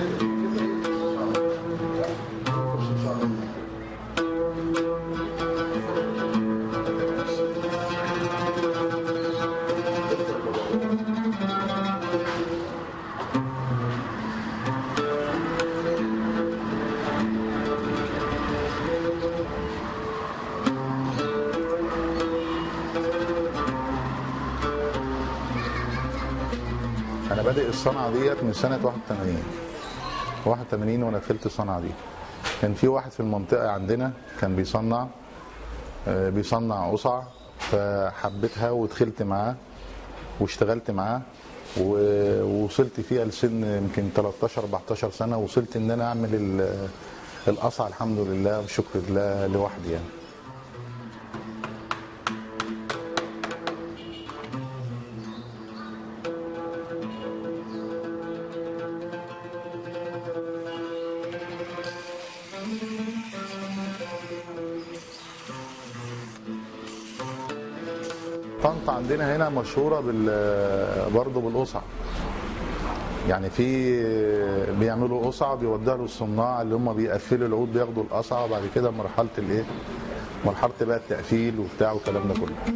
انا بادئ الصنعه ديت من سنه 81 81 وانا دخلت الصنعه دي كان في واحد في المنطقه عندنا كان بيصنع آه، بيصنع قصع فحبيتها ودخلت معاه واشتغلت معاه و- ووصلت فيها لسن يمكن 13 14 سنه وصلت ان انا اعمل ال- القصع الحمد لله وشكر لله لوحدي يعني طنطا عندنا هنا مشهوره بال برضه بالقصع يعني في بيعملوا قصع بيودوها للصناع اللي هم بيقفلوا العود بياخدوا القصعه وبعد كده مرحله الايه مرحله بقى التقفيل وبتاع والكلام ده كله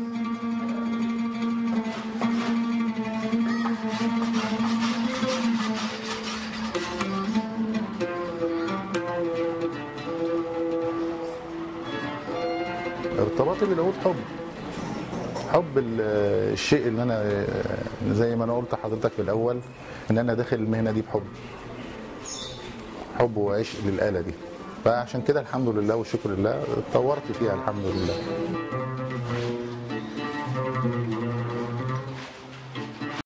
ارتباطي بالعود حب حب ال- الشيء اللي انا زي ما انا قلت لحضرتك في الاول ان انا داخل المهنه دي بحب حب وعشق للاله دي فعشان كده الحمد لله والشكر لله اتطورت فيها الحمد لله